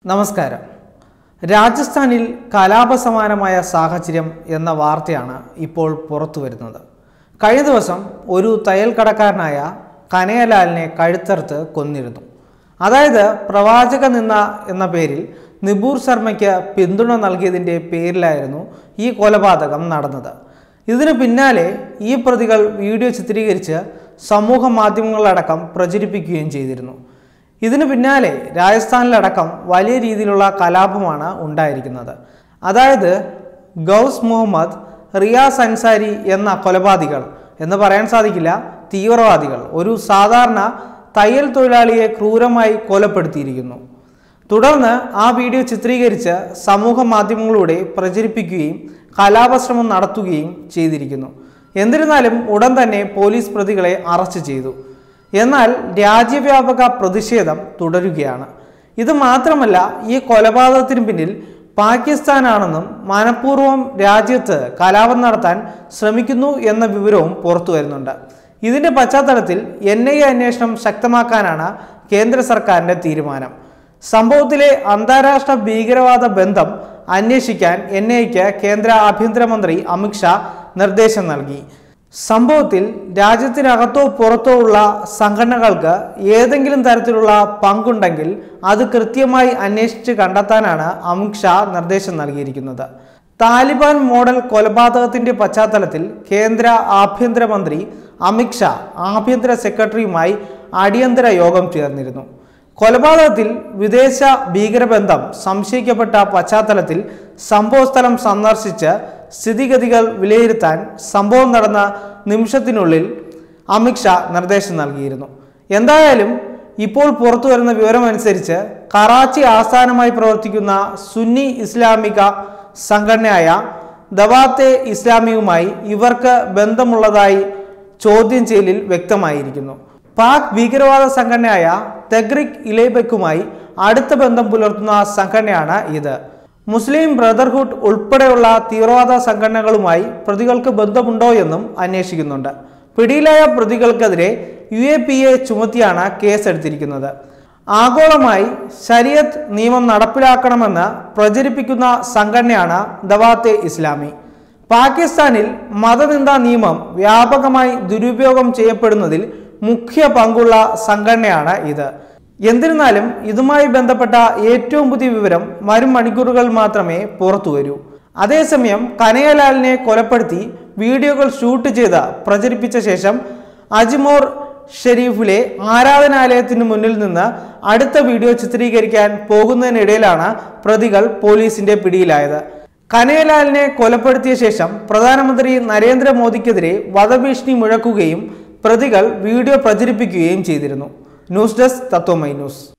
നമസ്കാരം രാജസ്ഥാനിൽ കലാപസമാനമായ സാഹചര്യം എന്ന വാർത്തയാണ് ഇപ്പോൾ പുറത്തു വരുന്നത് കഴിഞ്ഞ ദിവസം ഒരു തയ്യൽ കടക്കാരനായ കനയലാലിനെ കഴുത്തറുത്ത് കൊന്നിരുന്നു അതായത് പ്രവാചക നിന്ന എന്ന പേരിൽ നിബൂർ ശർമ്മയ്ക്ക് പിന്തുണ നൽകിയതിൻ്റെ പേരിലായിരുന്നു ഈ കൊലപാതകം നടന്നത് ഇതിനു പിന്നാലെ ഈ പ്രതികൾ വീഡിയോ ചിത്രീകരിച്ച് സമൂഹ മാധ്യമങ്ങളിലടക്കം പ്രചരിപ്പിക്കുകയും ചെയ്തിരുന്നു ഇതിനു പിന്നാലെ രാജസ്ഥാനിലടക്കം വലിയ രീതിയിലുള്ള കലാപമാണ് ഉണ്ടായിരിക്കുന്നത് അതായത് ഗൗസ് മുഹമ്മദ് റിയാസ് അൻസാരി എന്ന കൊലപാതകൾ എന്ന് പറയാൻ സാധിക്കില്ല തീവ്രവാദികൾ ഒരു സാധാരണ തയ്യൽ തൊഴിലാളിയെ ക്രൂരമായി കൊലപ്പെടുത്തിയിരിക്കുന്നു തുടർന്ന് ആ വീഡിയോ ചിത്രീകരിച്ച് സമൂഹ മാധ്യമങ്ങളിലൂടെ പ്രചരിപ്പിക്കുകയും കലാപശ്രമം നടത്തുകയും ചെയ്തിരിക്കുന്നു എന്നിരുന്നാലും ഉടൻ തന്നെ പോലീസ് പ്രതികളെ അറസ്റ്റ് ചെയ്തു എന്നാൽ രാജ്യവ്യാപക പ്രതിഷേധം തുടരുകയാണ് ഇത് മാത്രമല്ല ഈ കൊലപാതകത്തിന് പിന്നിൽ പാകിസ്ഥാനാണെന്നും മനഃപൂർവ്വം രാജ്യത്ത് കലാപം നടത്താൻ ശ്രമിക്കുന്നു എന്ന വിവരവും പുറത്തു വരുന്നുണ്ട് ഇതിന്റെ പശ്ചാത്തലത്തിൽ എൻ ഐ എ അന്വേഷണം ശക്തമാക്കാനാണ് കേന്ദ്ര സർക്കാരിന്റെ തീരുമാനം സംഭവത്തിലെ അന്താരാഷ്ട്ര ഭീകരവാദ ബന്ധം അന്വേഷിക്കാൻ എൻ ഐക്ക് കേന്ദ്ര ആഭ്യന്തരമന്ത്രി അമിത്ഷാ നിർദ്ദേശം നൽകി സംഭവത്തിൽ രാജ്യത്തിനകത്തോ പുറത്തോ ഉള്ള സംഘടനകൾക്ക് ഏതെങ്കിലും തരത്തിലുള്ള പങ്കുണ്ടെങ്കിൽ അത് കൃത്യമായി അന്വേഷിച്ച് കണ്ടെത്താനാണ് അമിത്ഷാ നിർദ്ദേശം നൽകിയിരിക്കുന്നത് താലിബാൻ മോഡൽ കൊലപാതകത്തിന്റെ പശ്ചാത്തലത്തിൽ കേന്ദ്ര ആഭ്യന്തരമന്ത്രി അമിത്ഷാ ആഭ്യന്തര സെക്രട്ടറിയുമായി അടിയന്തര യോഗം ചേർന്നിരുന്നു കൊലപാതകത്തിൽ വിദേശ ഭീകരബന്ധം സംശയിക്കപ്പെട്ട പശ്ചാത്തലത്തിൽ സംഭവസ്ഥലം സന്ദർശിച്ച് സ്ഥിതിഗതികൾ വിലയിരുത്താൻ സംഭവം നടന്ന നിമിഷത്തിനുള്ളിൽ അമിത്ഷാ നിർദ്ദേശം നൽകിയിരുന്നു എന്തായാലും ഇപ്പോൾ പുറത്തു വരുന്ന വിവരമനുസരിച്ച് കറാച്ചി ആസ്ഥാനമായി പ്രവർത്തിക്കുന്ന സുന്നി ഇസ്ലാമിക സംഘടനയായ ദവാത്തെ ഇസ്ലാമിയുമായി ഇവർക്ക് ബന്ധമുള്ളതായി ചോദ്യം ചെയ്യലിൽ വ്യക്തമായിരിക്കുന്നു പാക് ഭീകരവാദ സംഘടനയായ തെഗ്രിക് ഇലേബക്കുമായി അടുത്ത ബന്ധം പുലർത്തുന്ന സംഘടനയാണ് ഇത് മുസ്ലിം ബ്രദർഹുഡ് ഉൾപ്പെടെയുള്ള തീവ്രവാദ സംഘടനകളുമായി പ്രതികൾക്ക് ബന്ധമുണ്ടോ എന്നും അന്വേഷിക്കുന്നുണ്ട് പിടിയിലായ പ്രതികൾക്കെതിരെ യു എ പി എ ചുമത്തിയാണ് കേസെടുത്തിരിക്കുന്നത് ആഗോളമായി ശരിയത്ത് നിയമം നടപ്പിലാക്കണമെന്ന് പ്രചരിപ്പിക്കുന്ന സംഘടനയാണ് ദവാത്തെ ഇസ്ലാമി പാകിസ്ഥാനിൽ മതനിന്ദാ നിയമം വ്യാപകമായി ദുരുപയോഗം ചെയ്യപ്പെടുന്നതിൽ മുഖ്യ പങ്കുള്ള സംഘടനയാണ് ഇത് എന്നിരുന്നാലും ഇതുമായി ബന്ധപ്പെട്ട ഏറ്റവും പുതിയ വിവരം വരും മണിക്കൂറുകൾ മാത്രമേ പുറത്തു വരൂ അതേസമയം കനയലാലിനെ കൊലപ്പെടുത്തി വീഡിയോകൾ ഷൂട്ട് ചെയ്ത് പ്രചരിപ്പിച്ച ശേഷം അജ്മോർ ഷെരീഫിലെ ആരാധനാലയത്തിന് മുന്നിൽ നിന്ന് അടുത്ത വീഡിയോ ചിത്രീകരിക്കാൻ പോകുന്നതിനിടയിലാണ് പ്രതികൾ പോലീസിന്റെ പിടിയിലായത് കനയലാലിനെ കൊലപ്പെടുത്തിയ ശേഷം പ്രധാനമന്ത്രി നരേന്ദ്രമോദിക്കെതിരെ വധഭീഷണി മുഴക്കുകയും പ്രതികൾ വീഡിയോ പ്രചരിപ്പിക്കുകയും ചെയ്തിരുന്നു ന്യൂസ് ഡെസ്ക് തത്വമൈ ന്യൂസ്